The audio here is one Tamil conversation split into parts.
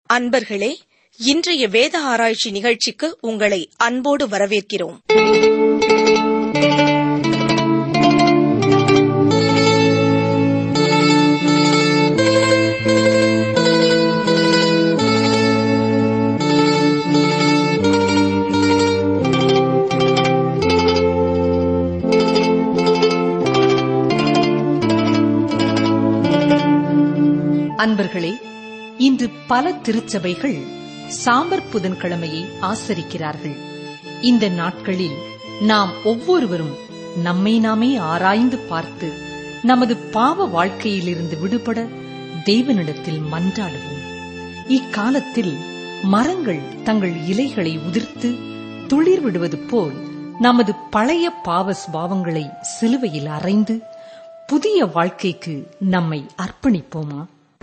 அன்பர்களே இன்றைய வேத ஆராய்ச்சி நிகழ்ச்சிக்கு உங்களை அன்போடு வரவேற்கிறோம் அன்பர்களே இன்று பல திருச்சபைகள் சாம்பற் புதன்கிழமையை ஆசரிக்கிறார்கள் இந்த நாட்களில் நாம் ஒவ்வொருவரும் நம்மை நாமே ஆராய்ந்து பார்த்து நமது பாவ வாழ்க்கையிலிருந்து விடுபட தேவனிடத்தில் மன்றாடுவோம் இக்காலத்தில் மரங்கள் தங்கள் இலைகளை உதிர்த்து துளிர் விடுவது போல் நமது பழைய பாவ சுபாவங்களை சிலுவையில் அறைந்து புதிய வாழ்க்கைக்கு நம்மை அர்ப்பணிப்போமா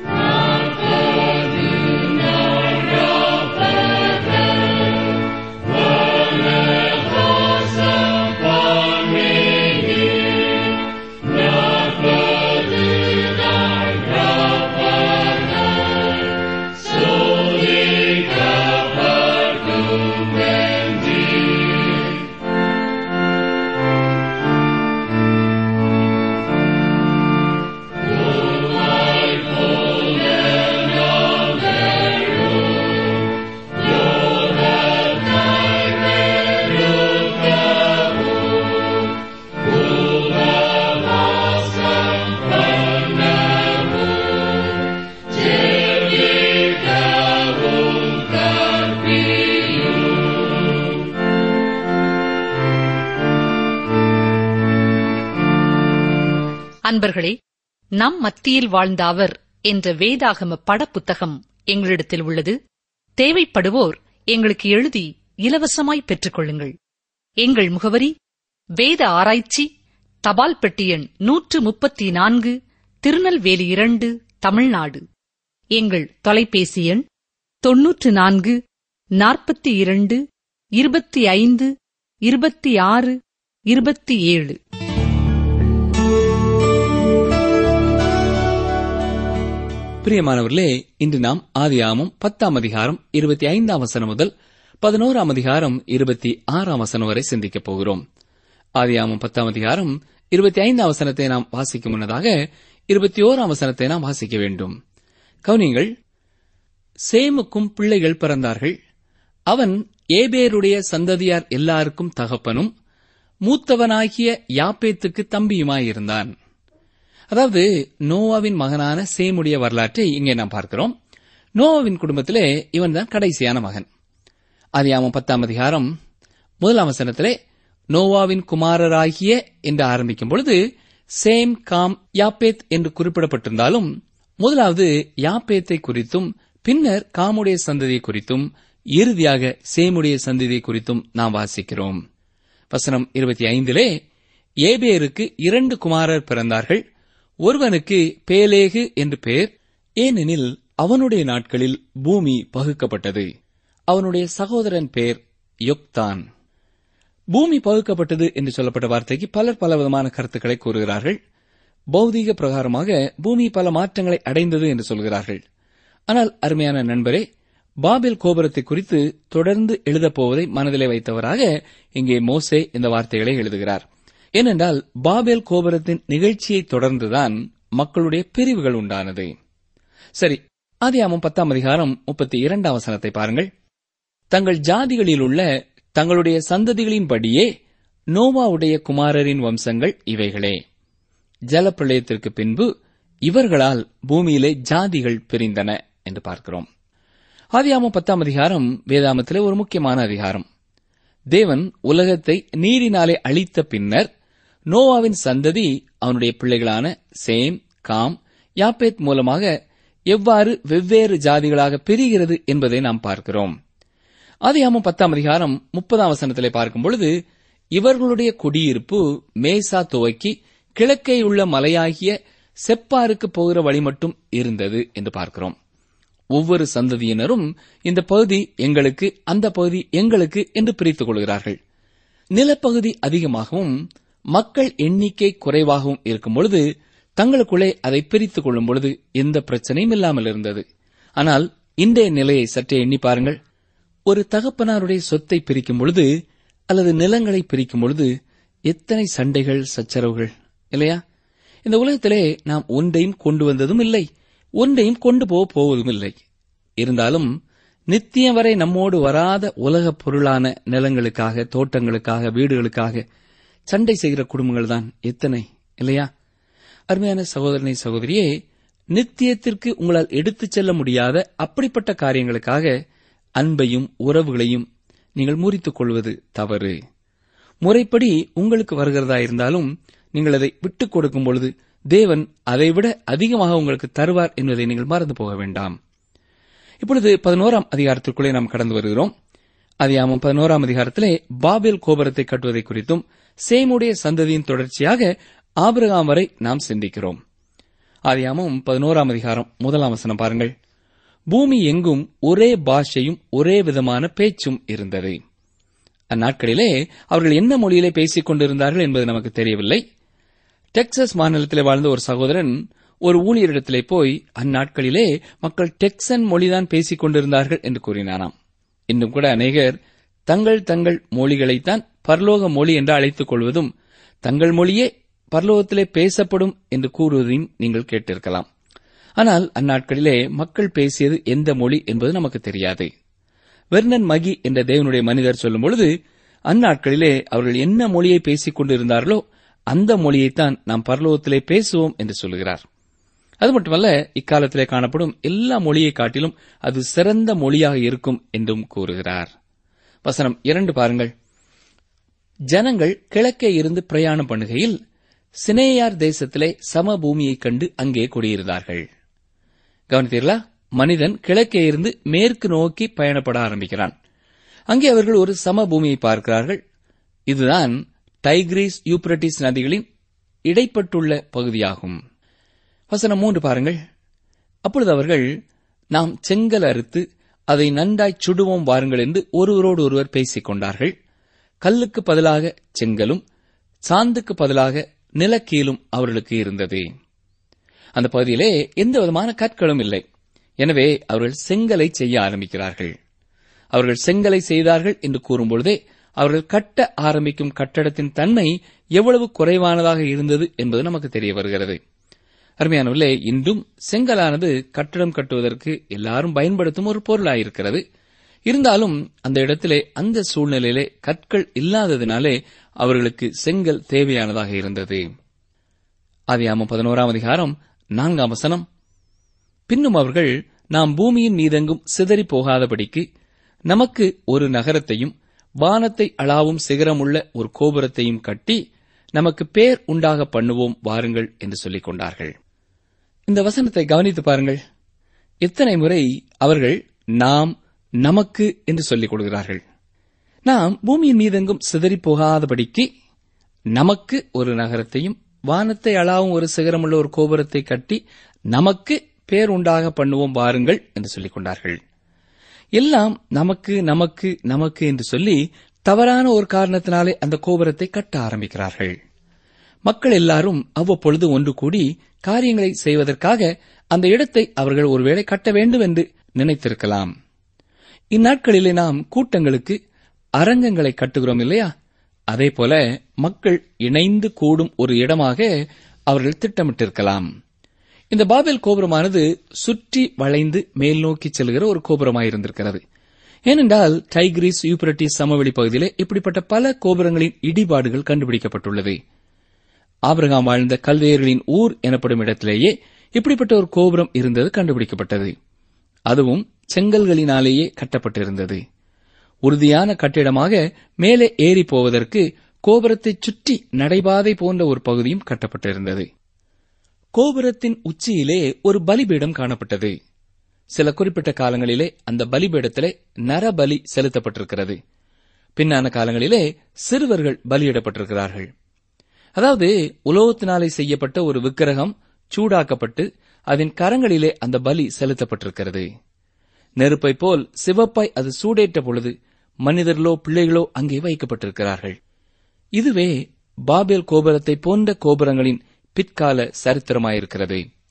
அன்பர்களே நம் மத்தியில் வாழ்ந்த அவர் என்ற வேதாகம படப்புத்தகம் எங்களிடத்தில் உள்ளது தேவைப்படுவோர் எங்களுக்கு எழுதி இலவசமாய் பெற்றுக் கொள்ளுங்கள் எங்கள் முகவரி வேத ஆராய்ச்சி தபால் பெட்டி எண் நூற்று முப்பத்தி நான்கு திருநெல்வேலி இரண்டு தமிழ்நாடு எங்கள் தொலைபேசி எண் தொன்னூற்று நான்கு நாற்பத்தி இரண்டு இருபத்தி ஐந்து இருபத்தி ஆறு இருபத்தி ஏழு பிரியமானவர்களே இன்று நாம் ஆதியாமம் பத்தாம் அதிகாரம் இருபத்தி ஐந்தாம் வசனம் முதல் பதினோராம் அதிகாரம் இருபத்தி ஆறாம் வசனம் வரை சிந்திக்கப் போகிறோம் ஆதியாமம் பத்தாம் அதிகாரம் இருபத்தி ஐந்தாம் வசனத்தை நாம் வாசிக்கும் முன்னதாக இருபத்தி ஓராம் வசனத்தை நாம் வாசிக்க வேண்டும் கவுனியங்கள் சேமுக்கும் பிள்ளைகள் பிறந்தார்கள் அவன் ஏபேருடைய சந்ததியார் எல்லாருக்கும் தகப்பனும் மூத்தவனாகிய யாப்பேத்துக்கு தம்பியுமாயிருந்தான் அதாவது நோவாவின் மகனான சேமுடைய வரலாற்றை இங்கே நாம் பார்க்கிறோம் நோவாவின் குடும்பத்திலே இவன் தான் கடைசியான மகன் அதியாமம் பத்தாம் அதிகாரம் முதலாம் வசனத்திலே நோவாவின் குமாரராகிய என்று ஆரம்பிக்கும் பொழுது சேம் காம் யாப்பேத் என்று குறிப்பிடப்பட்டிருந்தாலும் முதலாவது யாப்பேத்தை குறித்தும் பின்னர் காமுடைய சந்ததியை குறித்தும் இறுதியாக சேமுடைய சந்ததியை குறித்தும் நாம் வாசிக்கிறோம் வசனம் இருபத்தி ஐந்திலே ஏபேருக்கு இரண்டு குமாரர் பிறந்தார்கள் ஒருவனுக்கு பேலேகு என்று பெயர் ஏனெனில் அவனுடைய நாட்களில் பூமி பகுக்கப்பட்டது அவனுடைய சகோதரன் பெயர் யொக்தான் பூமி பகுக்கப்பட்டது என்று சொல்லப்பட்ட வார்த்தைக்கு பலர் பலவிதமான கருத்துக்களை கூறுகிறார்கள் பௌதீக பிரகாரமாக பூமி பல மாற்றங்களை அடைந்தது என்று சொல்கிறார்கள் ஆனால் அருமையான நண்பரே பாபில் கோபுரத்தை குறித்து தொடர்ந்து எழுதப்போவதை மனதிலே வைத்தவராக இங்கே மோசே இந்த வார்த்தைகளை எழுதுகிறார் ஏனென்றால் பாபேல் கோபுரத்தின் நிகழ்ச்சியை தொடர்ந்துதான் மக்களுடைய பிரிவுகள் உண்டானது சரி ஆதியாமம் பத்தாம் அதிகாரம் முப்பத்தி இரண்டாம் வசனத்தை பாருங்கள் தங்கள் ஜாதிகளில் உள்ள தங்களுடைய சந்ததிகளின்படியே நோவாவுடைய குமாரரின் வம்சங்கள் இவைகளே ஜலப்பிரளயத்திற்கு பின்பு இவர்களால் பூமியிலே ஜாதிகள் பிரிந்தன என்று பார்க்கிறோம் ஆதியாமம் பத்தாம் அதிகாரம் வேதாமத்திலே ஒரு முக்கியமான அதிகாரம் தேவன் உலகத்தை நீரினாலே அழித்த பின்னர் நோவாவின் சந்ததி அவனுடைய பிள்ளைகளான சேம் காம் யாப்பேத் மூலமாக எவ்வாறு வெவ்வேறு ஜாதிகளாக பிரிகிறது என்பதை நாம் பார்க்கிறோம் ஆதியாமம் பத்தாம் அதிகாரம் முப்பதாம் வசனத்திலே பார்க்கும் பொழுது இவர்களுடைய குடியிருப்பு மேசா துவக்கி கிழக்கே உள்ள மலையாகிய செப்பாருக்கு போகிற வழி மட்டும் இருந்தது என்று பார்க்கிறோம் ஒவ்வொரு சந்ததியினரும் இந்த பகுதி எங்களுக்கு அந்த பகுதி எங்களுக்கு என்று பிரித்துக் கொள்கிறார்கள் நிலப்பகுதி அதிகமாகவும் மக்கள் எண்ணிக்கை குறைவாகவும் இருக்கும் பொழுது தங்களுக்குள்ளே அதை பிரித்துக் கொள்ளும் பொழுது எந்த பிரச்சனையும் இல்லாமல் இருந்தது ஆனால் இன்றைய நிலையை சற்றே எண்ணி பாருங்கள் ஒரு தகப்பனாருடைய சொத்தை பிரிக்கும் பொழுது அல்லது நிலங்களை பிரிக்கும் பொழுது எத்தனை சண்டைகள் சச்சரவுகள் இல்லையா இந்த உலகத்திலே நாம் ஒன்றையும் கொண்டு வந்ததும் இல்லை ஒன்றையும் கொண்டு போக போவதும் இல்லை இருந்தாலும் நித்தியம் வரை நம்மோடு வராத உலகப் பொருளான நிலங்களுக்காக தோட்டங்களுக்காக வீடுகளுக்காக சண்டை செய்கிற குடும்பங்கள் தான் எத்தனை இல்லையா அருமையான சகோதரனை சகோதரியே நித்தியத்திற்கு உங்களால் எடுத்துச் செல்ல முடியாத அப்படிப்பட்ட காரியங்களுக்காக அன்பையும் உறவுகளையும் நீங்கள் முறித்துக் கொள்வது தவறு முறைப்படி உங்களுக்கு வருகிறதா இருந்தாலும் நீங்கள் அதை விட்டுக் கொடுக்கும் பொழுது தேவன் அதைவிட அதிகமாக உங்களுக்கு தருவார் என்பதை நீங்கள் மறந்து போக வேண்டாம் இப்பொழுது பதினோராம் அதிகாரத்திற்குள்ளே நாம் கடந்து வருகிறோம் அதியாமம் பதினோராம் அதிகாரத்திலே பாபேல் கோபுரத்தை கட்டுவதை குறித்தும் சேமுடைய சந்ததியின் தொடர்ச்சியாக ஆபிரகாம் வரை நாம் சிந்திக்கிறோம் ஆதியாமம் பதினோராம் அதிகாரம் முதலாம் வசனம் பாருங்கள் பூமி எங்கும் ஒரே பாஷையும் ஒரே விதமான பேச்சும் இருந்தது அந்நாட்களிலே அவர்கள் என்ன மொழியிலே பேசிக் கொண்டிருந்தார்கள் என்பது நமக்கு தெரியவில்லை டெக்சஸ் மாநிலத்திலே வாழ்ந்த ஒரு சகோதரன் ஒரு ஊழியரிடத்திலே போய் அந்நாட்களிலே மக்கள் டெக்சன் மொழிதான் பேசிக் கொண்டிருந்தார்கள் என்று கூறினாராம் இன்னும் கூட அநேகர் தங்கள் தங்கள் மொழிகளைத்தான் பரலோக மொழி என்று அழைத்துக் கொள்வதும் தங்கள் மொழியே பரலோகத்திலே பேசப்படும் என்று கூறுவதையும் நீங்கள் கேட்டிருக்கலாம் ஆனால் அந்நாட்களிலே மக்கள் பேசியது எந்த மொழி என்பது நமக்கு தெரியாது வெர்னன் மகி என்ற தேவனுடைய மனிதர் சொல்லும் பொழுது அந்நாட்களிலே அவர்கள் என்ன மொழியை பேசிக் கொண்டிருந்தார்களோ அந்த மொழியைத்தான் நாம் பரலோகத்திலே பேசுவோம் என்று சொல்லுகிறார் அது மட்டுமல்ல இக்காலத்திலே காணப்படும் எல்லா மொழியை காட்டிலும் அது சிறந்த மொழியாக இருக்கும் என்றும் கூறுகிறார் வசனம் இரண்டு பாருங்கள் ஜனங்கள் கிழக்கே இருந்து பிரயாணம் பண்ணுகையில் சினேயார் தேசத்திலே சமபூமியைக் கண்டு அங்கே குடியிருந்தார்கள் கவனித்தீர்களா மனிதன் கிழக்கே இருந்து மேற்கு நோக்கி பயணப்பட ஆரம்பிக்கிறான் அங்கே அவர்கள் ஒரு சமபூமியை பார்க்கிறார்கள் இதுதான் டைக்ரீஸ் யூப்ரட்டிஸ் நதிகளின் இடைப்பட்டுள்ள பகுதியாகும் வசனம் மூன்று பாருங்கள் அப்பொழுது அவர்கள் நாம் செங்கல் அறுத்து அதை நன்றாய் சுடுவோம் வாருங்கள் என்று ஒருவரோடு ஒருவர் பேசிக் கொண்டார்கள் கல்லுக்கு பதிலாக செங்கலும் சாந்துக்கு பதிலாக நிலக்கீலும் அவர்களுக்கு இருந்தது அந்த பகுதியிலே எந்த விதமான கற்களும் இல்லை எனவே அவர்கள் செங்கலை செய்ய ஆரம்பிக்கிறார்கள் அவர்கள் செங்கலை செய்தார்கள் என்று கூறும்பொழுதே அவர்கள் கட்ட ஆரம்பிக்கும் கட்டடத்தின் தன்மை எவ்வளவு குறைவானதாக இருந்தது என்பது நமக்கு தெரிய வருகிறது அருமையானவர்களே இன்றும் செங்கலானது கட்டடம் கட்டுவதற்கு எல்லாரும் பயன்படுத்தும் ஒரு பொருளாயிருக்கிறது இருந்தாலும் அந்த இடத்திலே அந்த சூழ்நிலையிலே கற்கள் இல்லாததினாலே அவர்களுக்கு செங்கல் தேவையானதாக இருந்தது ஆதியாமம் பதினோராம் அதிகாரம் நான்காம் வசனம் பின்னும் அவர்கள் நாம் பூமியின் மீதெங்கும் சிதறி போகாதபடிக்கு நமக்கு ஒரு நகரத்தையும் வானத்தை அளாவும் சிகரமுள்ள ஒரு கோபுரத்தையும் கட்டி நமக்கு பேர் உண்டாக பண்ணுவோம் வாருங்கள் என்று சொல்லிக் கொண்டார்கள் இந்த வசனத்தை கவனித்து பாருங்கள் எத்தனை முறை அவர்கள் நாம் நமக்கு என்று சொல்லிக் கொடுக்கிறார்கள் நாம் பூமியின் மீதெங்கும் சிதறி போகாதபடிக்கு நமக்கு ஒரு நகரத்தையும் வானத்தை அளாவும் ஒரு சிகரமுள்ள ஒரு கோபுரத்தை கட்டி நமக்கு பேர் உண்டாக பண்ணுவோம் வாருங்கள் என்று சொல்லிக் கொண்டார்கள் எல்லாம் நமக்கு நமக்கு நமக்கு என்று சொல்லி தவறான ஒரு காரணத்தினாலே அந்த கோபுரத்தை கட்ட ஆரம்பிக்கிறார்கள் மக்கள் எல்லாரும் அவ்வப்பொழுது ஒன்று கூடி காரியங்களை செய்வதற்காக அந்த இடத்தை அவர்கள் ஒருவேளை கட்ட வேண்டும் என்று நினைத்திருக்கலாம் இந்நாட்களிலே நாம் கூட்டங்களுக்கு அரங்கங்களை கட்டுகிறோம் இல்லையா அதே போல மக்கள் இணைந்து கூடும் ஒரு இடமாக அவர்கள் திட்டமிட்டிருக்கலாம் இந்த பாபேல் கோபுரமானது சுற்றி வளைந்து மேல் நோக்கி செல்கிற ஒரு கோபுரமாயிருந்திருக்கிறது ஏனென்றால் டைகிரிஸ் யூப்ரட்டிஸ் சமவெளி பகுதியிலே இப்படிப்பட்ட பல கோபுரங்களின் இடிபாடுகள் கண்டுபிடிக்கப்பட்டுள்ளது ஆபிரகாம் வாழ்ந்த கல்வேயர்களின் ஊர் எனப்படும் இடத்திலேயே இப்படிப்பட்ட ஒரு கோபுரம் இருந்தது கண்டுபிடிக்கப்பட்டது அதுவும் செங்கல்களினாலேயே கட்டப்பட்டிருந்தது உறுதியான கட்டிடமாக மேலே ஏறி போவதற்கு கோபுரத்தைச் சுற்றி நடைபாதை போன்ற ஒரு பகுதியும் கட்டப்பட்டிருந்தது கோபுரத்தின் உச்சியிலே ஒரு பலிபீடம் காணப்பட்டது சில குறிப்பிட்ட காலங்களிலே அந்த பலிபீடத்திலே நரபலி செலுத்தப்பட்டிருக்கிறது பின்னான காலங்களிலே சிறுவர்கள் பலியிடப்பட்டிருக்கிறார்கள் அதாவது உலோகத்தினாலே செய்யப்பட்ட ஒரு விக்கிரகம் சூடாக்கப்பட்டு அதன் கரங்களிலே அந்த பலி செலுத்தப்பட்டிருக்கிறது நெருப்பை போல் சிவப்பாய் அது சூடேற்ற பொழுது மனிதர்களோ பிள்ளைகளோ அங்கே வைக்கப்பட்டிருக்கிறார்கள் இதுவே பாபேல் கோபுரத்தை போன்ற கோபுரங்களின் பிற்கால சரித்திரமாயிருக்கிறது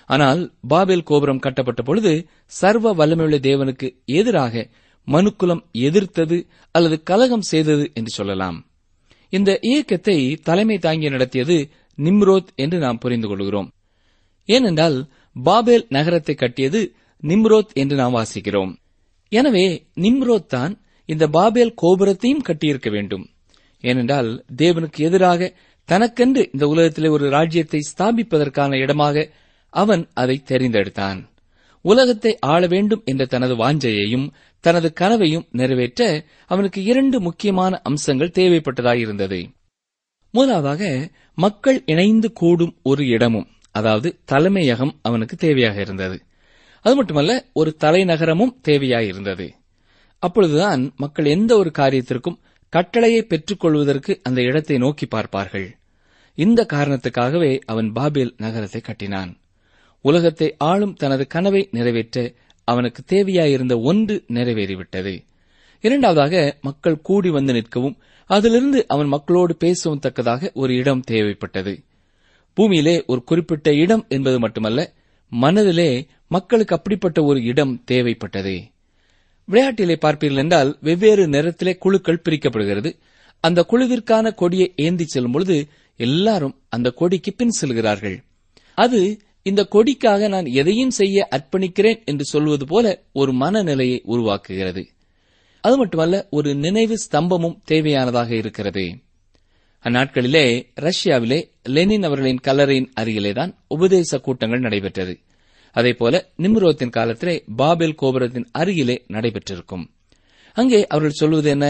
ஆனால் பாபேல் கோபுரம் கட்டப்பட்ட பொழுது சர்வ வல்லமையுள்ள தேவனுக்கு எதிராக மனுக்குலம் எதிர்த்தது அல்லது கலகம் செய்தது என்று சொல்லலாம் இந்த இயக்கத்தை தலைமை தாங்கி நடத்தியது நிம்ரோத் என்று நாம் புரிந்து கொள்கிறோம் ஏனென்றால் பாபேல் நகரத்தை கட்டியது நிம்ரோத் என்று நாம் வாசிக்கிறோம் எனவே நிம்ரோத் தான் இந்த பாபேல் கோபுரத்தையும் கட்டியிருக்க வேண்டும் ஏனென்றால் தேவனுக்கு எதிராக தனக்கென்று இந்த உலகத்திலே ஒரு ராஜ்யத்தை ஸ்தாபிப்பதற்கான இடமாக அவன் அதை தெரிந்தெடுத்தான் உலகத்தை ஆள வேண்டும் என்ற தனது வாஞ்சையையும் தனது கனவையும் நிறைவேற்ற அவனுக்கு இரண்டு முக்கியமான அம்சங்கள் தேவைப்பட்டதாயிருந்தது முதலாவதாக மக்கள் இணைந்து கூடும் ஒரு இடமும் அதாவது தலைமையகம் அவனுக்கு தேவையாக இருந்தது அது மட்டுமல்ல ஒரு தலைநகரமும் தேவையாயிருந்தது அப்பொழுதுதான் மக்கள் எந்த ஒரு காரியத்திற்கும் கட்டளையை பெற்றுக் கொள்வதற்கு அந்த இடத்தை நோக்கி பார்ப்பார்கள் இந்த காரணத்துக்காகவே அவன் பாபேல் நகரத்தை கட்டினான் உலகத்தை ஆளும் தனது கனவை நிறைவேற்ற அவனுக்கு தேவையாயிருந்த ஒன்று நிறைவேறிவிட்டது இரண்டாவதாக மக்கள் கூடி வந்து நிற்கவும் அதிலிருந்து அவன் மக்களோடு பேசவும் தக்கதாக ஒரு இடம் தேவைப்பட்டது பூமியிலே ஒரு குறிப்பிட்ட இடம் என்பது மட்டுமல்ல மனதிலே மக்களுக்கு அப்படிப்பட்ட ஒரு இடம் தேவைப்பட்டது விளையாட்டிலே பார்ப்பீர்கள் என்றால் வெவ்வேறு நிறத்திலே குழுக்கள் பிரிக்கப்படுகிறது அந்த குழுவிற்கான கொடியை ஏந்தி செல்லும் பொழுது எல்லாரும் அந்த கொடிக்கு பின் செல்கிறார்கள் அது இந்த கொடிக்காக நான் எதையும் செய்ய அர்ப்பணிக்கிறேன் என்று சொல்வது போல ஒரு மனநிலையை உருவாக்குகிறது அது மட்டுமல்ல ஒரு நினைவு ஸ்தம்பமும் தேவையானதாக இருக்கிறது அந்நாட்களிலே ரஷ்யாவிலே லெனின் அவர்களின் கல்லறையின் அருகிலேதான் உபதேச கூட்டங்கள் நடைபெற்றது அதேபோல நிம்ரோத்தின் காலத்திலே பாபேல் கோபுரத்தின் அருகிலே நடைபெற்றிருக்கும் அங்கே அவர்கள் சொல்வது என்ன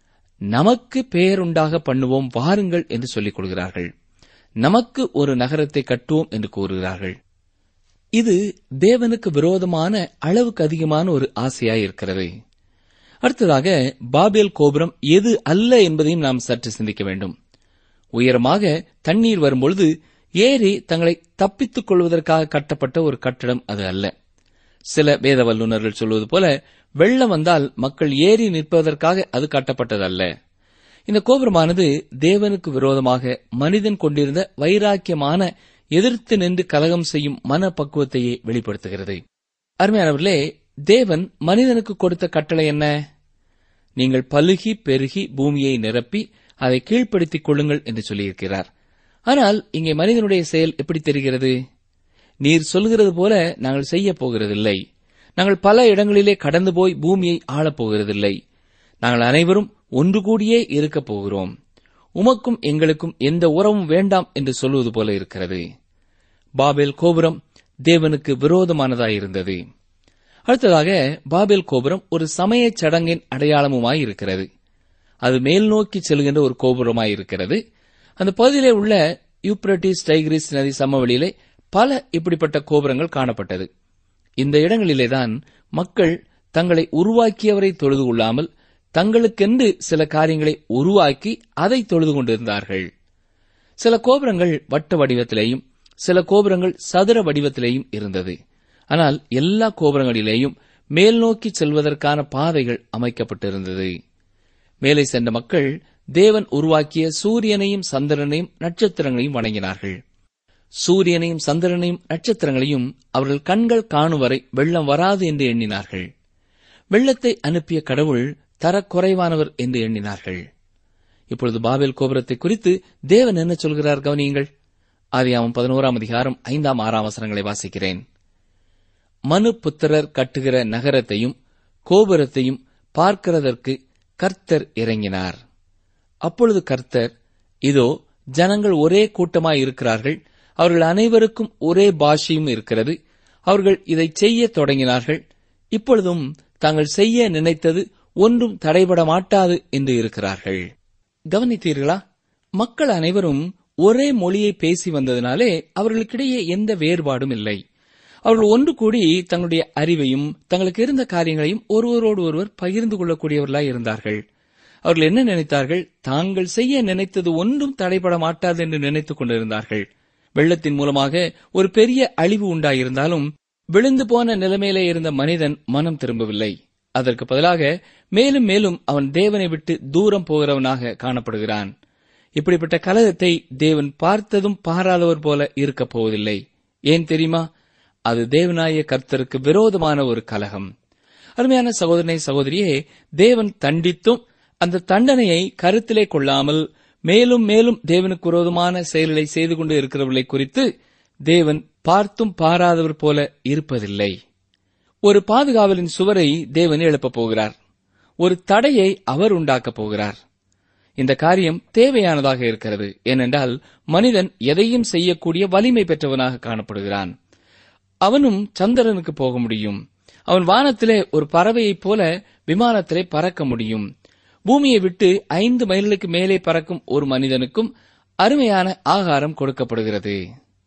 நமக்கு பெயருண்டாக பண்ணுவோம் வாருங்கள் என்று சொல்லிக் கொள்கிறார்கள் நமக்கு ஒரு நகரத்தை கட்டுவோம் என்று கூறுகிறார்கள் இது தேவனுக்கு விரோதமான அளவுக்கு அதிகமான ஒரு ஆசையாய் இருக்கிறது அடுத்ததாக பாபேல் கோபுரம் எது அல்ல என்பதையும் நாம் சற்று சிந்திக்க வேண்டும் உயரமாக தண்ணீர் வரும்பொழுது ஏறி தங்களை தப்பித்துக் கொள்வதற்காக கட்டப்பட்ட ஒரு கட்டடம் அது அல்ல சில வேத வல்லுநர்கள் சொல்வது போல வெள்ளம் வந்தால் மக்கள் ஏறி நிற்பதற்காக அது கட்டப்பட்டதல்ல இந்த கோபுரமானது தேவனுக்கு விரோதமாக மனிதன் கொண்டிருந்த வைராக்கியமான எதிர்த்து நின்று கலகம் செய்யும் மனப்பக்குவத்தையே வெளிப்படுத்துகிறது அருமையானவர்களே தேவன் மனிதனுக்கு கொடுத்த கட்டளை என்ன நீங்கள் பலுகி பெருகி பூமியை நிரப்பி அதை கீழ்ப்படுத்திக் கொள்ளுங்கள் என்று சொல்லியிருக்கிறார் ஆனால் இங்கே மனிதனுடைய செயல் எப்படி தெரிகிறது நீர் சொல்கிறது போல நாங்கள் செய்யப் போகிறதில்லை நாங்கள் பல இடங்களிலே கடந்து போய் பூமியை ஆளப் போகிறதில்லை நாங்கள் அனைவரும் ஒன்று கூடியே இருக்கப் போகிறோம் உமக்கும் எங்களுக்கும் எந்த உறவும் வேண்டாம் என்று சொல்வது போல இருக்கிறது பாபேல் கோபுரம் தேவனுக்கு விரோதமானதாயிருந்தது அடுத்ததாக பாபேல் கோபுரம் ஒரு சமயச் சடங்கின் அடையாளமுமாய் இருக்கிறது அது மேல் நோக்கி செல்கின்ற ஒரு கோபுரமாய் இருக்கிறது அந்த பகுதியிலே உள்ள யூப்ரட்டிஸ் டைகிரிஸ் நதி சமவெளியிலே பல இப்படிப்பட்ட கோபுரங்கள் காணப்பட்டது இந்த இடங்களிலேதான் மக்கள் தங்களை உருவாக்கியவரை தொழுது கொள்ளாமல் தங்களுக்கென்று சில காரியங்களை உருவாக்கி அதை தொழுது கொண்டிருந்தார்கள் சில கோபுரங்கள் வட்ட வடிவத்திலேயும் சில கோபுரங்கள் சதுர வடிவத்திலேயும் இருந்தது ஆனால் எல்லா கோபுரங்களிலேயும் மேல் நோக்கி செல்வதற்கான பாதைகள் அமைக்கப்பட்டிருந்தது மேலே சென்ற மக்கள் தேவன் உருவாக்கிய சூரியனையும் சந்திரனையும் நட்சத்திரங்களையும் வணங்கினார்கள் சூரியனையும் சந்திரனையும் நட்சத்திரங்களையும் அவர்கள் கண்கள் காணும் வரை வெள்ளம் வராது என்று எண்ணினார்கள் வெள்ளத்தை அனுப்பிய கடவுள் தரக்குறைவானவர் என்று எண்ணினார்கள் இப்பொழுது பாபேல் கோபுரத்தை குறித்து தேவன் என்ன சொல்கிறார் கவனியுங்கள் ஆதியாமம் பதினோராம் அதிகாரம் ஐந்தாம் ஆறாம் வசனங்களை வாசிக்கிறேன் மனு புத்திரர் கட்டுகிற நகரத்தையும் கோபுரத்தையும் பார்க்கிறதற்கு கர்த்தர் இறங்கினார் அப்பொழுது கர்த்தர் இதோ ஜனங்கள் ஒரே கூட்டமாய் இருக்கிறார்கள் அவர்கள் அனைவருக்கும் ஒரே பாஷையும் இருக்கிறது அவர்கள் இதை செய்ய தொடங்கினார்கள் இப்பொழுதும் தாங்கள் செய்ய நினைத்தது ஒன்றும் தடைபட மாட்டாது என்று இருக்கிறார்கள் கவனித்தீர்களா மக்கள் அனைவரும் ஒரே மொழியை பேசி வந்ததினாலே அவர்களுக்கிடையே எந்த வேறுபாடும் இல்லை அவர்கள் ஒன்று கூடி தங்களுடைய அறிவையும் தங்களுக்கு இருந்த காரியங்களையும் ஒருவரோடு ஒருவர் பகிர்ந்து கொள்ளக்கூடியவர்களாய் இருந்தார்கள் அவர்கள் என்ன நினைத்தார்கள் தாங்கள் செய்ய நினைத்தது ஒன்றும் தடைபட மாட்டாது என்று நினைத்துக் கொண்டிருந்தார்கள் வெள்ளத்தின் மூலமாக ஒரு பெரிய அழிவு உண்டாயிருந்தாலும் விழுந்து போன நிலைமையிலே இருந்த மனிதன் மனம் திரும்பவில்லை அதற்கு பதிலாக மேலும் மேலும் அவன் தேவனை விட்டு தூரம் போகிறவனாக காணப்படுகிறான் இப்படிப்பட்ட கலகத்தை தேவன் பார்த்ததும் பாராதவர் போல இருக்கப் போவதில்லை ஏன் தெரியுமா அது தேவனாய கர்த்தருக்கு விரோதமான ஒரு கலகம் அருமையான சகோதரனை சகோதரியே தேவன் தண்டித்தும் அந்த தண்டனையை கருத்திலே கொள்ளாமல் மேலும் மேலும் தேவனுக்கு விரோதமான செயல்களை செய்து கொண்டு இருக்கிறவர்களை குறித்து தேவன் பார்த்தும் பாராதவர் போல இருப்பதில்லை ஒரு பாதுகாவலின் சுவரை தேவன் எழுப்பப் போகிறார் ஒரு தடையை அவர் உண்டாக்கப் போகிறார் இந்த காரியம் தேவையானதாக இருக்கிறது ஏனென்றால் மனிதன் எதையும் செய்யக்கூடிய வலிமை பெற்றவனாக காணப்படுகிறான் அவனும் சந்திரனுக்கு போக முடியும் அவன் வானத்திலே ஒரு பறவையைப் போல விமானத்திலே பறக்க முடியும் பூமியை விட்டு ஐந்து மைல்களுக்கு மேலே பறக்கும் ஒரு மனிதனுக்கும் அருமையான ஆகாரம் கொடுக்கப்படுகிறது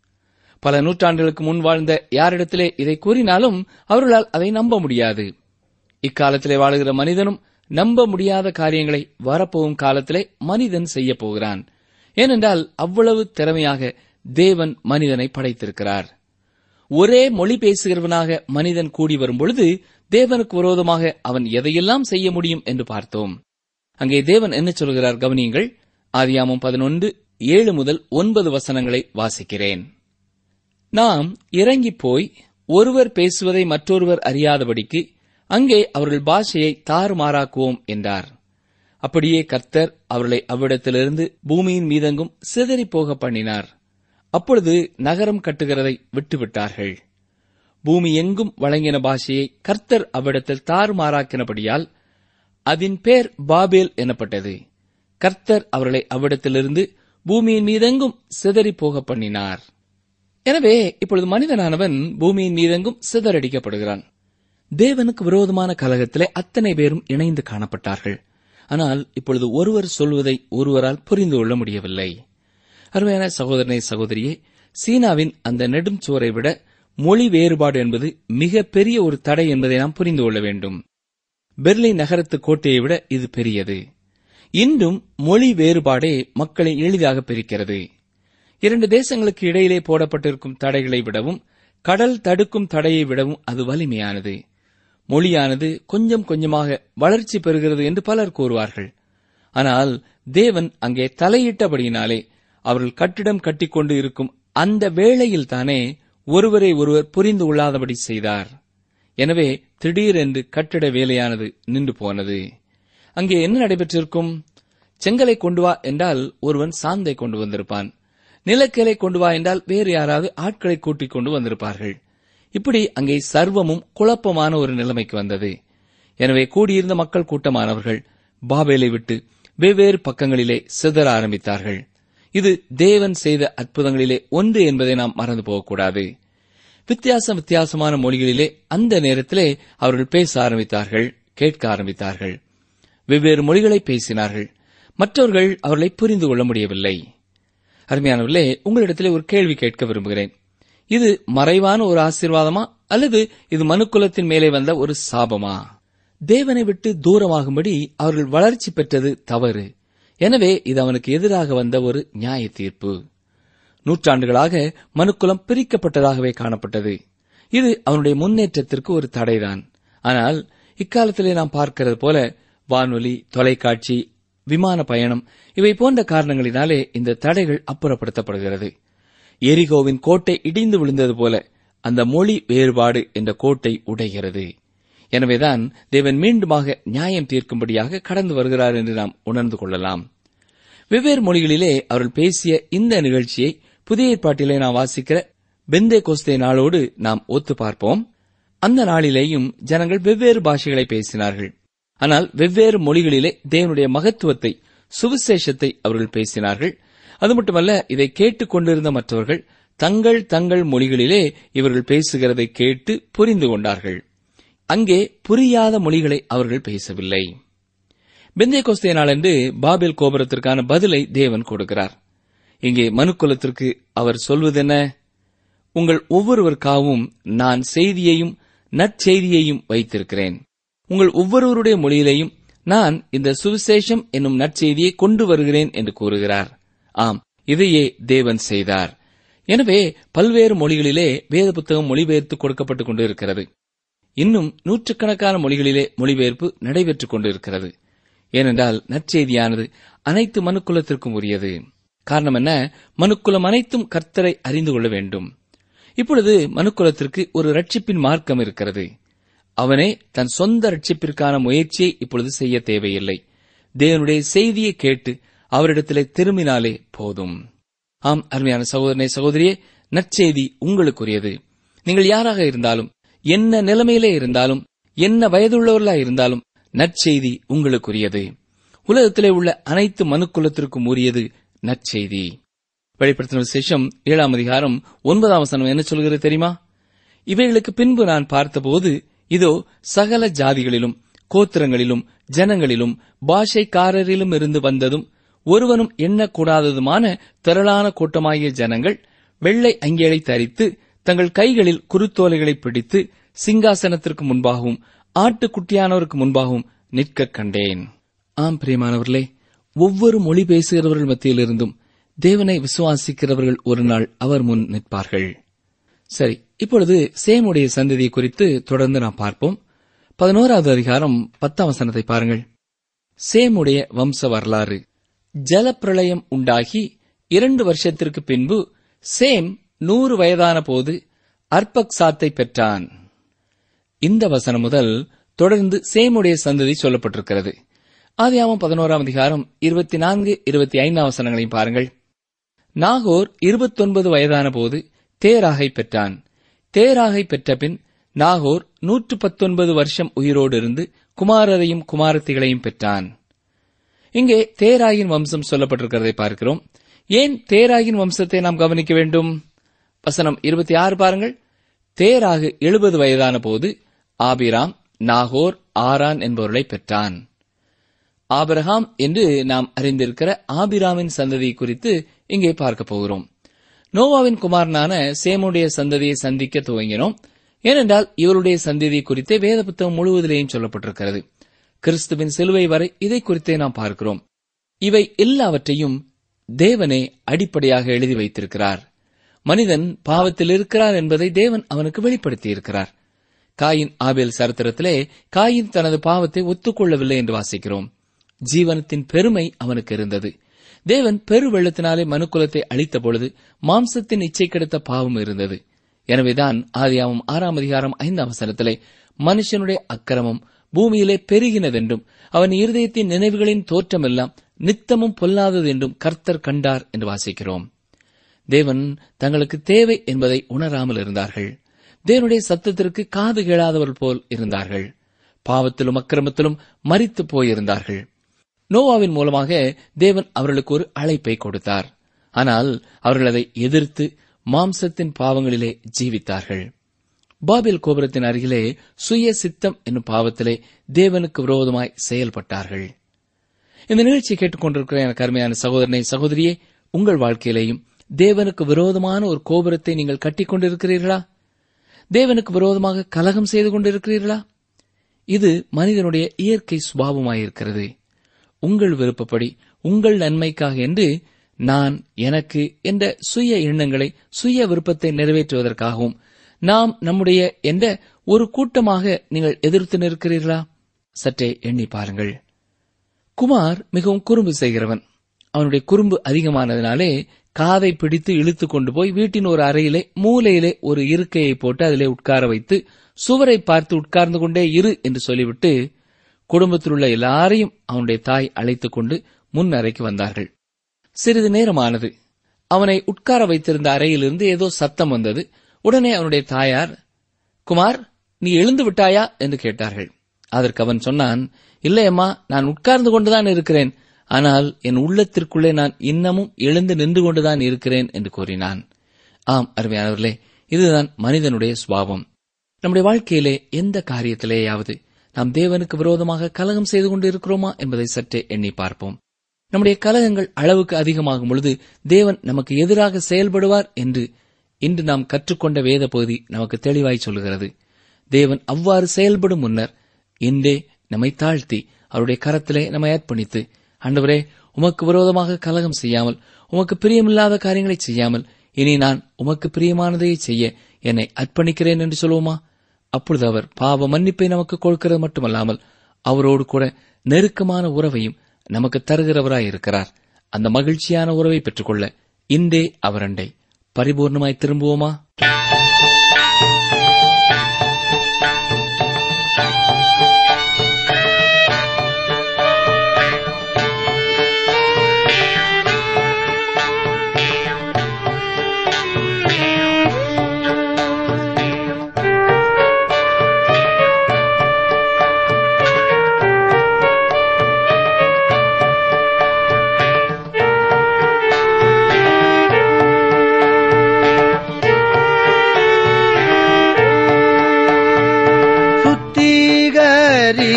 பல நூற்றாண்டுகளுக்கு முன் வாழ்ந்த யாரிடத்திலே இதை கூறினாலும் அவர்களால் அதை நம்ப முடியாது இக்காலத்திலே வாழுகிற மனிதனும் நம்ப முடியாத காரியங்களை வரப்போகும் காலத்திலே மனிதன் செய்யப் போகிறான் ஏனென்றால் அவ்வளவு திறமையாக தேவன் மனிதனை படைத்திருக்கிறார் ஒரே மொழி பேசுகிறவனாக மனிதன் கூடி வரும் பொழுது தேவனுக்கு விரோதமாக அவன் எதையெல்லாம் செய்ய முடியும் என்று பார்த்தோம் அங்கே தேவன் என்ன சொல்கிறார் கவனியுங்கள் ஆதியாமம் பதினொன்று ஏழு முதல் ஒன்பது வசனங்களை வாசிக்கிறேன் நாம் இறங்கிப் போய் ஒருவர் பேசுவதை மற்றொருவர் அறியாதபடிக்கு அங்கே அவர்கள் பாஷையை தாறுமாறாக்குவோம் என்றார் அப்படியே கர்த்தர் அவர்களை அவ்விடத்திலிருந்து பூமியின் மீதெங்கும் சிதறிப் போக பண்ணினார் அப்பொழுது நகரம் கட்டுகிறதை விட்டுவிட்டார்கள் பூமி எங்கும் வழங்கின பாஷையை கர்த்தர் அவ்விடத்தில் தாறுமாறாக்கினபடியால் அதன் பேர் பாபேல் எனப்பட்டது கர்த்தர் அவர்களை அவ்விடத்திலிருந்து பூமியின் மீதெங்கும் சிதறிப் போக பண்ணினார் எனவே இப்பொழுது மனிதனானவன் பூமியின் மீதெங்கும் சிதறடிக்கப்படுகிறான் தேவனுக்கு விரோதமான கலகத்திலே அத்தனை பேரும் இணைந்து காணப்பட்டார்கள் ஆனால் இப்பொழுது ஒருவர் சொல்வதை ஒருவரால் புரிந்து கொள்ள முடியவில்லை அருமையான சகோதரனை சகோதரியே சீனாவின் அந்த நெடும் சுவரை விட மொழி வேறுபாடு என்பது மிக பெரிய ஒரு தடை என்பதை நாம் புரிந்து கொள்ள வேண்டும் பெர்லின் நகரத்து கோட்டையை விட இது பெரியது இன்றும் மொழி வேறுபாடே மக்களை எளிதாக பிரிக்கிறது இரண்டு தேசங்களுக்கு இடையிலே போடப்பட்டிருக்கும் தடைகளை விடவும் கடல் தடுக்கும் தடையை விடவும் அது வலிமையானது மொழியானது கொஞ்சம் கொஞ்சமாக வளர்ச்சி பெறுகிறது என்று பலர் கூறுவார்கள் ஆனால் தேவன் அங்கே தலையிட்டபடியினாலே அவர்கள் கட்டிடம் கட்டிக்கொண்டு இருக்கும் அந்த வேளையில் தானே ஒருவரை ஒருவர் புரிந்து கொள்ளாதபடி செய்தார் எனவே திடீரென்று கட்டிட வேலையானது நின்று போனது அங்கே என்ன நடைபெற்றிருக்கும் செங்கலை கொண்டு வா என்றால் ஒருவன் சாந்தை கொண்டு வந்திருப்பான் நிலக்கலை கொண்டு வா என்றால் வேறு யாராவது ஆட்களை கூட்டிக் கொண்டு வந்திருப்பார்கள் இப்படி அங்கே சர்வமும் குழப்பமான ஒரு நிலைமைக்கு வந்தது எனவே கூடியிருந்த மக்கள் கூட்டமானவர்கள் பாபேலை விட்டு வெவ்வேறு பக்கங்களிலே சிதற ஆரம்பித்தார்கள் இது தேவன் செய்த அற்புதங்களிலே ஒன்று என்பதை நாம் மறந்து போகக்கூடாது வித்தியாச வித்தியாசமான மொழிகளிலே அந்த நேரத்திலே அவர்கள் பேச ஆரம்பித்தார்கள் கேட்க ஆரம்பித்தார்கள் வெவ்வேறு மொழிகளை பேசினார்கள் மற்றவர்கள் அவர்களை புரிந்து கொள்ள முடியவில்லை அருமையானவர்களே உங்களிடத்திலே ஒரு கேள்வி கேட்க விரும்புகிறேன் இது மறைவான ஒரு ஆசீர்வாதமா அல்லது இது மனுக்குலத்தின் மேலே வந்த ஒரு சாபமா தேவனை விட்டு தூரமாகும்படி அவர்கள் வளர்ச்சி பெற்றது தவறு எனவே இது அவனுக்கு எதிராக வந்த ஒரு நியாய தீர்ப்பு நூற்றாண்டுகளாக மனுக்குலம் பிரிக்கப்பட்டதாகவே காணப்பட்டது இது அவனுடைய முன்னேற்றத்திற்கு ஒரு தடைதான் ஆனால் இக்காலத்திலே நாம் பார்க்கிறது போல வானொலி தொலைக்காட்சி விமான பயணம் இவை போன்ற காரணங்களினாலே இந்த தடைகள் அப்புறப்படுத்தப்படுகிறது எரிகோவின் கோட்டை இடிந்து விழுந்தது போல அந்த மொழி வேறுபாடு என்ற கோட்டை உடைகிறது எனவேதான் தேவன் மீண்டுமாக நியாயம் தீர்க்கும்படியாக கடந்து வருகிறார் என்று நாம் உணர்ந்து கொள்ளலாம் வெவ்வேறு மொழிகளிலே அவர்கள் பேசிய இந்த நிகழ்ச்சியை புதிய ஏற்பாட்டிலே நாம் வாசிக்கிற பெந்தே கோஸ்தே நாளோடு நாம் ஒத்து பார்ப்போம் அந்த நாளிலேயும் ஜனங்கள் வெவ்வேறு பாஷைகளை பேசினார்கள் ஆனால் வெவ்வேறு மொழிகளிலே தேவனுடைய மகத்துவத்தை சுவிசேஷத்தை அவர்கள் பேசினார்கள் அது மட்டுமல்ல இதை கேட்டுக் கொண்டிருந்த மற்றவர்கள் தங்கள் தங்கள் மொழிகளிலே இவர்கள் பேசுகிறதை கேட்டு புரிந்து கொண்டார்கள் அங்கே புரியாத மொழிகளை அவர்கள் பேசவில்லை பெந்தே கோஸ்தே நாளன்று பாபேல் கோபுரத்திற்கான பதிலை தேவன் கொடுக்கிறார் இங்கே மனுக்குலத்திற்கு அவர் சொல்வதென்ன உங்கள் ஒவ்வொருவருக்காகவும் நான் செய்தியையும் நற்செய்தியையும் வைத்திருக்கிறேன் உங்கள் ஒவ்வொருவருடைய மொழியிலேயும் நான் இந்த சுவிசேஷம் என்னும் நற்செய்தியை கொண்டு வருகிறேன் என்று கூறுகிறார் ஆம் இதையே தேவன் செய்தார் எனவே பல்வேறு மொழிகளிலே வேத புத்தகம் மொழிபெயர்த்து கொடுக்கப்பட்டுக் கொண்டு இருக்கிறது இன்னும் நூற்றுக்கணக்கான மொழிகளிலே மொழிபெயர்ப்பு நடைபெற்றுக் கொண்டிருக்கிறது ஏனென்றால் நற்செய்தியானது அனைத்து மனுக்குலத்திற்கும் உரியது காரணம் என்ன மனுக்குலம் அனைத்தும் கர்த்தரை அறிந்து கொள்ள வேண்டும் இப்பொழுது மனுக்குலத்திற்கு ஒரு ரட்சிப்பின் மார்க்கம் இருக்கிறது அவனே தன் சொந்த ரட்சிப்பிற்கான முயற்சியை இப்பொழுது செய்ய தேவையில்லை தேவனுடைய செய்தியை கேட்டு அவரிடத்திலே திரும்பினாலே போதும் ஆம் அருமையான சகோதரனே சகோதரியே நற்செய்தி உங்களுக்குரியது நீங்கள் யாராக இருந்தாலும் என்ன நிலைமையிலே இருந்தாலும் என்ன வயதுள்ளவர்களா இருந்தாலும் நற்செய்தி உங்களுக்குரியது உலகத்திலே உள்ள அனைத்து மனுக்குலத்திற்கும் உரியது நற்செய்தி வெளிப்படுத்தின விசேஷம் ஏழாம் அதிகாரம் ஒன்பதாம் வசனம் என்ன சொல்கிறது தெரியுமா இவைகளுக்கு பின்பு நான் பார்த்தபோது இதோ சகல ஜாதிகளிலும் கோத்திரங்களிலும் ஜனங்களிலும் பாஷைக்காரரிலும் இருந்து வந்ததும் ஒருவனும் எண்ணக்கூடாததுமான திரளான கூட்டமாகிய ஜனங்கள் வெள்ளை அங்கிகளை தரித்து தங்கள் கைகளில் குருத்தோலைகளை பிடித்து சிங்காசனத்திற்கு முன்பாகவும் ஆட்டுக்குட்டியானவருக்கு முன்பாகவும் நிற்கக் கண்டேன் ஆம் பிரியமானவர்களே ஒவ்வொரு மொழி பேசுகிறவர்கள் மத்தியிலிருந்தும் தேவனை விசுவாசிக்கிறவர்கள் ஒரு நாள் அவர் முன் நிற்பார்கள் சரி இப்பொழுது சேமுடைய சந்ததியை குறித்து தொடர்ந்து நாம் பார்ப்போம் பதினோராவது அதிகாரம் பத்தாம் வசனத்தை பாருங்கள் சேமுடைய வம்ச வரலாறு ஜலப்பிரளயம் உண்டாகி இரண்டு வருஷத்திற்கு பின்பு சேம் நூறு வயதான போது அர்பக்சாத்தை பெற்றான் இந்த வசனம் முதல் தொடர்ந்து சேமுடைய சந்ததி சொல்லப்பட்டிருக்கிறது ஆதியாமம் பதினோராம் அதிகாரம் இருபத்தி நான்கு இருபத்தி ஐந்தாம் வசனங்களையும் பாருங்கள் நாகோர் இருபத்தொன்பது வயதான போது தேராகை பெற்றான் தேராகை பெற்ற பின் நாகோர் நூற்று பத்தொன்பது வருஷம் உயிரோடு இருந்து குமாரரையும் குமாரத்திகளையும் பெற்றான் இங்கே தேராயின் வம்சம் சொல்லப்பட்டிருக்கிறதை பார்க்கிறோம் ஏன் தேராயின் வம்சத்தை நாம் கவனிக்க வேண்டும் வசனம் இருபத்தி ஆறு பாருங்கள் தேராகு எழுபது வயதான போது ஆபிராம் நாகோர் ஆரான் என்பவர்களை பெற்றான் ஆபிரகாம் என்று நாம் அறிந்திருக்கிற ஆபிராமின் சந்ததி குறித்து இங்கே பார்க்க போகிறோம் நோவாவின் குமாரனான சேமுடைய சந்ததியை சந்திக்க துவங்கினோம் ஏனென்றால் இவருடைய சந்ததி குறித்தே வேத புத்தகம் முழுவதிலேயும் சொல்லப்பட்டிருக்கிறது கிறிஸ்துவின் சிலுவை வரை இதை குறித்தே நாம் பார்க்கிறோம் இவை எல்லாவற்றையும் தேவனே அடிப்படையாக எழுதி வைத்திருக்கிறார் மனிதன் பாவத்தில் இருக்கிறார் என்பதை தேவன் அவனுக்கு வெளிப்படுத்தியிருக்கிறார் காயின் ஆபேல் சரித்திரத்திலே காயின் தனது பாவத்தை ஒத்துக்கொள்ளவில்லை என்று வாசிக்கிறோம் ஜீவனத்தின் பெருமை அவனுக்கு இருந்தது தேவன் பெரு வெள்ளத்தினாலே மனுக்குலத்தை அழித்த பொழுது மாம்சத்தின் இச்சை கெடுத்த பாவம் இருந்தது எனவேதான் ஆதியாமம் ஆறாம் அதிகாரம் ஐந்தாம் வசனத்திலே மனுஷனுடைய அக்கிரமம் பூமியிலே பெருகினதென்றும் அவன் இருதயத்தின் நினைவுகளின் தோற்றமெல்லாம் நித்தமும் பொல்லாதது என்றும் கர்த்தர் கண்டார் என்று வாசிக்கிறோம் தேவன் தங்களுக்கு தேவை என்பதை உணராமல் இருந்தார்கள் தேவனுடைய சத்தத்திற்கு காது கேளாதவர்கள் போல் இருந்தார்கள் பாவத்திலும் அக்கிரமத்திலும் மறித்து போயிருந்தார்கள் நோவாவின் மூலமாக தேவன் அவர்களுக்கு ஒரு அழைப்பை கொடுத்தார் ஆனால் அவர்கள் அதை எதிர்த்து மாம்சத்தின் பாவங்களிலே ஜீவித்தார்கள் பாபில் கோபுரத்தின் அருகிலே சுய சித்தம் என்னும் பாவத்திலே தேவனுக்கு விரோதமாய் செயல்பட்டார்கள் இந்த நிகழ்ச்சியை கேட்டுக்கொண்டிருக்கிற எனக்கு அருமையான சகோதரனை சகோதரியே உங்கள் வாழ்க்கையிலேயும் தேவனுக்கு விரோதமான ஒரு கோபுரத்தை நீங்கள் கட்டிக் கொண்டிருக்கிறீர்களா தேவனுக்கு விரோதமாக கலகம் செய்து கொண்டிருக்கிறீர்களா இது மனிதனுடைய இயற்கை சுபாவமாயிருக்கிறது உங்கள் விருப்பப்படி உங்கள் நன்மைக்காக என்று நான் எனக்கு என்ற சுய எண்ணங்களை சுய விருப்பத்தை நிறைவேற்றுவதற்காகவும் நாம் நம்முடைய என்ற ஒரு கூட்டமாக நீங்கள் எதிர்த்து நிற்கிறீர்களா சற்றே எண்ணி பாருங்கள் குமார் மிகவும் குறும்பு செய்கிறவன் அவனுடைய குறும்பு அதிகமானதினாலே காதை பிடித்து இழுத்து கொண்டு போய் வீட்டின் ஒரு அறையிலே மூலையிலே ஒரு இருக்கையை போட்டு அதிலே உட்கார வைத்து சுவரை பார்த்து உட்கார்ந்து கொண்டே இரு என்று சொல்லிவிட்டு குடும்பத்தில் உள்ள எல்லாரையும் அவனுடைய தாய் அழைத்துக் கொண்டு முன் அறைக்கு வந்தார்கள் சிறிது நேரமானது அவனை உட்கார வைத்திருந்த அறையிலிருந்து ஏதோ சத்தம் வந்தது உடனே அவனுடைய தாயார் குமார் நீ எழுந்து விட்டாயா என்று கேட்டார்கள் அதற்கு அவன் சொன்னான் இல்லையம்மா நான் உட்கார்ந்து கொண்டுதான் இருக்கிறேன் ஆனால் என் உள்ளத்திற்குள்ளே நான் இன்னமும் எழுந்து நின்று கொண்டுதான் இருக்கிறேன் என்று கூறினான் ஆம் அருமையானவர்களே இதுதான் மனிதனுடைய சுபாவம் நம்முடைய வாழ்க்கையிலே எந்த காரியத்திலேயாவது நாம் தேவனுக்கு விரோதமாக கலகம் செய்து கொண்டு இருக்கிறோமா என்பதை சற்றே எண்ணி பார்ப்போம் நம்முடைய கலகங்கள் அளவுக்கு அதிகமாகும் பொழுது தேவன் நமக்கு எதிராக செயல்படுவார் என்று இன்று நாம் கற்றுக்கொண்ட வேத பகுதி நமக்கு தெளிவாய் சொல்கிறது தேவன் அவ்வாறு செயல்படும் முன்னர் இன்றே நம்மை தாழ்த்தி அவருடைய கரத்திலே நம்மை அர்ப்பணித்து ஆண்டவரே உமக்கு விரோதமாக கலகம் செய்யாமல் உமக்கு பிரியமில்லாத காரியங்களை செய்யாமல் இனி நான் உமக்கு பிரியமானதை செய்ய என்னை அர்ப்பணிக்கிறேன் என்று சொல்லுவோமா அப்பொழுது அவர் பாவ மன்னிப்பை நமக்கு கொடுக்கிறது மட்டுமல்லாமல் அவரோடு கூட நெருக்கமான உறவையும் நமக்கு தருகிறவராய் இருக்கிறார் அந்த மகிழ்ச்சியான உறவை பெற்றுக்கொள்ள இன்றே அவரண்டை பரிபூர்ணமாய் திரும்புவோமா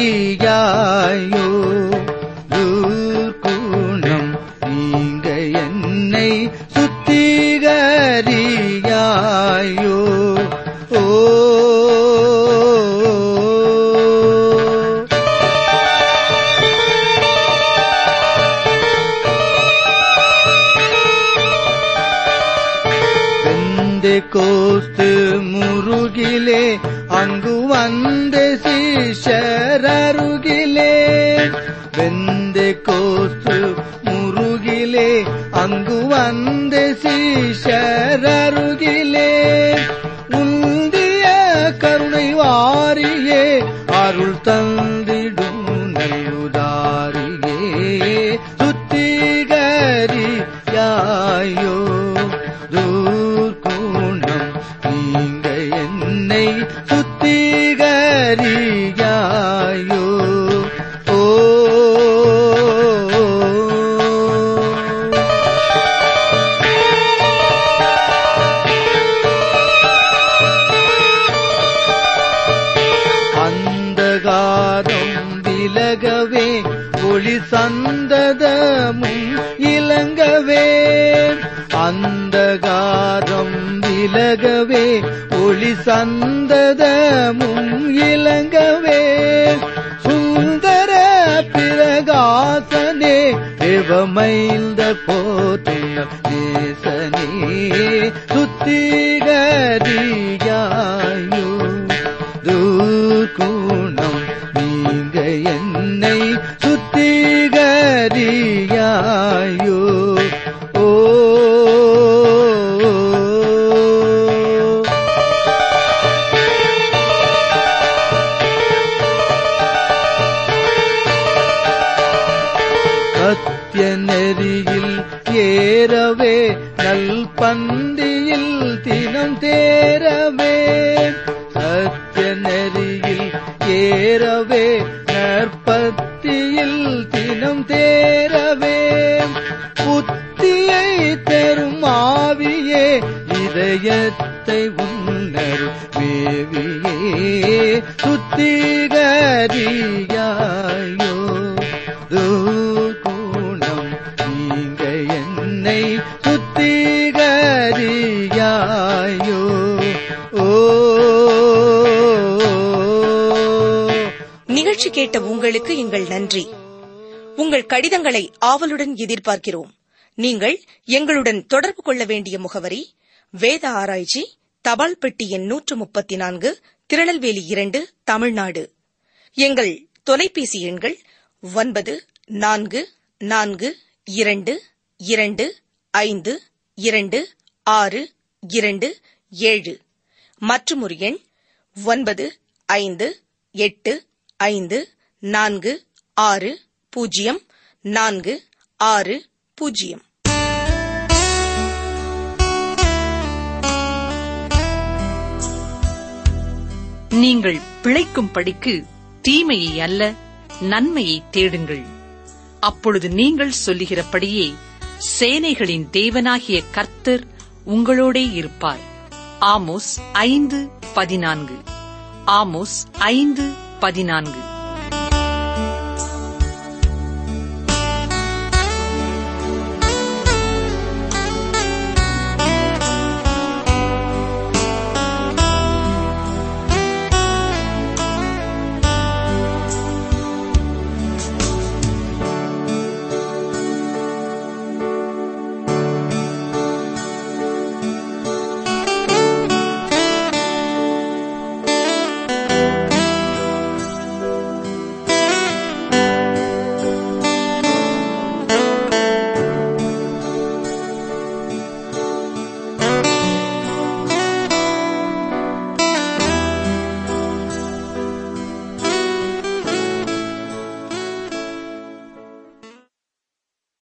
சுத்திகரியாயோ துர்க்குணம் நீங்க என்னை சுத்திகரியாயோ ஓ வெந்து கோஸ்து முருகிலே அங்கு வந்த சீஷரருகிலே வெந்து கோஸ்து முருகிலே அங்கு வந்த சீஷரருகிலே உந்திய கருணை வாரியே அருள் தந்திடும் நல்லுதாரியே சுத்திகரி யாயோ தூர்குணம் நீங்க என்னை சுத்திகரியாயோ ஓ அந்தகாரம் விலகவே ஒளி சந்ததமும் இலங்கவே அந்தகாரம் விலகவே ஒளி சந்ததமும் இலங்கவே சுந்தர பிரகாசனே தேவமைந்த போற்றும் நேசனே சுத்திகரியாயோ தூர்குணம் நீங்க என்னை சுத்திகரியாயோ ஓ சத்திய நெறியில் ஏறவே நல் பந்தியில் தினம் தேரவே சத்திய நெறியில் ஏறவே நற்பத்தியில் தினம் தேரவே புத்தியை தரும் ஆவியே இதயத்தை உன்னரு மேவியே சுத்திகரியாயோ துர்குணம் நீங்க என்னை சுத்திகரியாயோ ஓ நிகழ்ச்சி கேட்ட உங்களுக்கு எங்கள் நன்றி உங்கள் கடிதங்களை ஆவலுடன் எதிர்பார்க்கிறோம் நீங்கள் எங்களுடன் தொடர்பு கொள்ள வேண்டிய முகவரி வேத ஆராய்ச்சி தபால் பெட்டி எண் நூற்று முப்பத்தி நான்கு திருநெல்வேலி இரண்டு தமிழ்நாடு எங்கள் தொலைபேசி எண்கள் ஒன்பது நான்கு நான்கு இரண்டு இரண்டு ஐந்து இரண்டு ஆறு இரண்டு ஏழு மற்றும் ஒரு எண் ஒன்பது ஐந்து எட்டு ஐந்து நான்கு ஆறு பூஜ்ஜியம் நான்கு ஆறு பூஜ்ஜியம் நீங்கள் பிழைக்கும் படிக்கு தீமையை அல்ல நன்மையை தேடுங்கள் அப்பொழுது நீங்கள் சொல்லுகிறபடியே சேனைகளின் தேவனாகிய கர்த்தர் உங்களோடே இருப்பார் ஆமோஸ் ஐந்து பதினான்கு ஆமோஸ் ஐந்து பதினான்கு